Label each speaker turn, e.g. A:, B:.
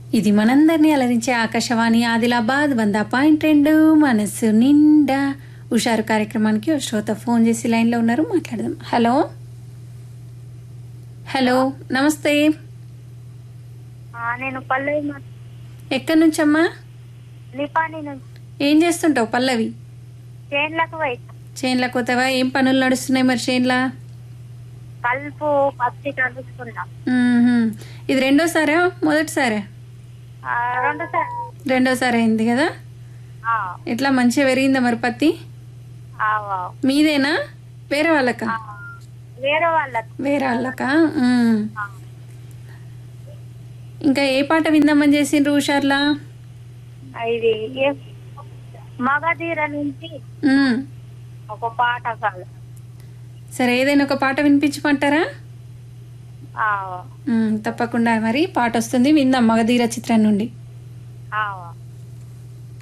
A: ఇది మనందరినీ అలరించే ఆకాశవాణి ఆదిలాబాద్ వంద పాయింట్ రెండు మనసు నిండా హుషారు కార్యక్రమానికి ఓ శ్రోత ఫోన్ చేసి లైన్లో ఉన్నారు మాట్లాడదాం హలో హలో నమస్తే
B: ఆ, నేను పల్లవి మా-
A: ఎక్కడి నుంచమ్మా
B: నిపాని నుంచి
A: ఏం చేస్తుంటావు పల్లవి
B: చేన్లకు పోయి
A: చేన్లకు పోతావా ఏం పనులు నడుస్తున్నాయి మరి చేన్లా
B: కలుపు పత్తి కలుపుకున్నాం
A: మ్మ్హ్మ్. ఇది రెండోసారా మొదటిసారా
B: ఆ, రెండు సార్
A: రెండోసారి అయింది కదా
B: ఆ,
A: ఎట్లా మంచిగా పెరిగిందా మరి పత్తి
B: ఆ, ఆ.
A: మీదేనా వేరే వాళ్ళకా
B: ఆ, వేరే వాళ్ళకి
A: వేరే వాళ్ళకా మ్మ్.
B: ఆ,
A: ఇంకా ఏ పాట విందామని చేసిండ్రు హుషార్లా
B: ఇది ఏ- మగధీర నుంచి
A: మ్మ్.
B: ఒక పాట కాదు
A: సరే ఏదైనా ఒక పాట వినిపించమంటారా
B: ఆ,
A: మ్మ్, తప్పకుండా మరి పాట వస్తుంది విందాం మగధీర చిత్రం నుండి
B: ఆ.